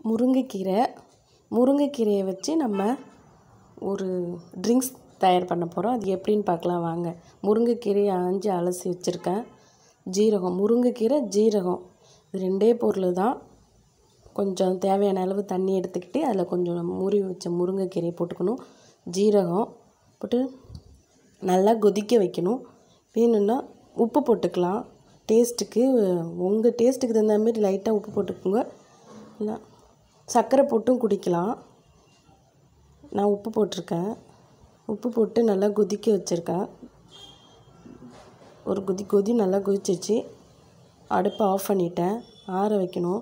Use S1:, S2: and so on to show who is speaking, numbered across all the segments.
S1: முருங்கைக்கீரை முருங்கைக்கீரையை வச்சு நம்ம ஒரு ட்ரிங்க்ஸ் தயார் பண்ண போகிறோம் அது எப்படின்னு பார்க்கலாம் வாங்க முருங்கைக்கீரையை ஆஞ்சி அலசி வச்சுருக்கேன் ஜீரகம் முருங்கைக்கீரை ஜீரகம் இது ரெண்டே பொருள் தான் கொஞ்சம் தேவையான அளவு தண்ணி எடுத்துக்கிட்டு அதில் கொஞ்சம் முறிவு வச்ச முருங்கைக்கீரையை போட்டுக்கணும் ஜீரகம் போட்டு நல்லா கொதிக்க வைக்கணும் வேணும்னா உப்பு போட்டுக்கலாம் டேஸ்ட்டுக்கு உங்கள் டேஸ்ட்டுக்கு தகுந்த மாதிரி லைட்டாக உப்பு போட்டுக்கோங்க இல்லை சர்க்கரை போட்டும் குடிக்கலாம் நான் உப்பு போட்டிருக்கேன் உப்பு போட்டு நல்லா கொதிக்க வச்சுருக்கேன் ஒரு கொதி கொதி நல்லா கொதிச்சிருச்சு அடுப்பை ஆஃப் பண்ணிட்டேன் ஆற வைக்கணும்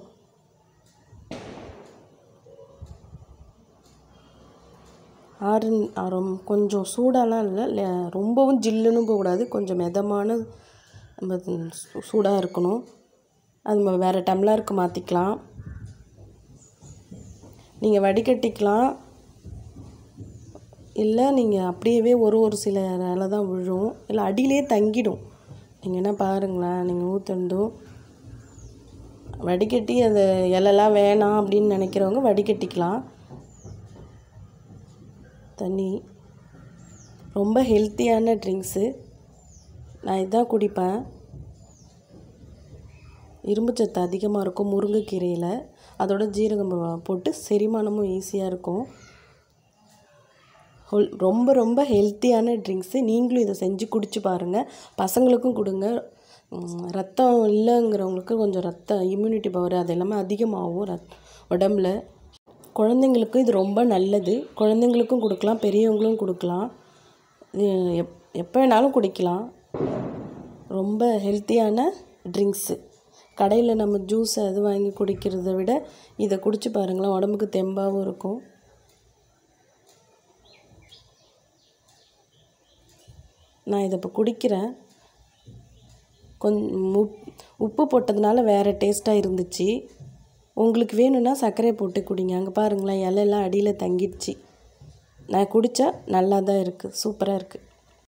S1: ஆறு ரொம் கொஞ்சம் சூடாலாம் இல்லை இல்லை ரொம்பவும் ஜில்லுன்னு போகக்கூடாது கொஞ்சம் மிதமான நம்ம சூடாக இருக்கணும் அது நம்ம வேறு டம்ளருக்கு மாற்றிக்கலாம் நீங்கள் வடிகட்டிக்கலாம் இல்லை நீங்கள் அப்படியே ஒரு ஒரு சில இலை தான் விழும் இல்லை அடியிலே தங்கிடும் நீங்கள் என்ன பாருங்களேன் நீங்கள் ஊற்றண்டும் வடிகட்டி அந்த இலைலாம் வேணாம் அப்படின்னு நினைக்கிறவங்க வடிகட்டிக்கலாம் தண்ணி ரொம்ப ஹெல்த்தியான ட்ரிங்க்ஸு நான் இதான் குடிப்பேன் இரும்புச்சத்து அதிகமாக இருக்கும் முருங்கைக்கீரையில் அதோட ஜீரகம் போட்டு செரிமானமும் ஈஸியாக இருக்கும் ஹொல் ரொம்ப ரொம்ப ஹெல்த்தியான ட்ரிங்க்ஸு நீங்களும் இதை செஞ்சு குடிச்சு பாருங்கள் பசங்களுக்கும் கொடுங்க ரத்தம் இல்லைங்கிறவங்களுக்கு கொஞ்சம் ரத்தம் இம்யூனிட்டி பவர் அது எல்லாமே அதிகமாகும் ரத் உடம்புல குழந்தைங்களுக்கும் இது ரொம்ப நல்லது குழந்தைங்களுக்கும் கொடுக்கலாம் பெரியவங்களும் கொடுக்கலாம் எப் எப்போ வேணாலும் குடிக்கலாம் ரொம்ப ஹெல்த்தியான ட்ரிங்க்ஸு கடையில் நம்ம ஜூஸ் அது வாங்கி குடிக்கிறத விட இதை குடிச்சு பாருங்களேன் உடம்புக்கு தெம்பாகவும் இருக்கும் நான் இதை இப்போ குடிக்கிறேன் கொஞ்சம் உப் உப்பு போட்டதுனால வேறு டேஸ்ட்டாக இருந்துச்சு உங்களுக்கு வேணும்னா சர்க்கரையை போட்டு குடிங்க அங்கே பாருங்களேன் இலையெல்லாம் அடியில் தங்கிடுச்சு நான் குடித்தா நல்லா தான் இருக்குது சூப்பராக இருக்குது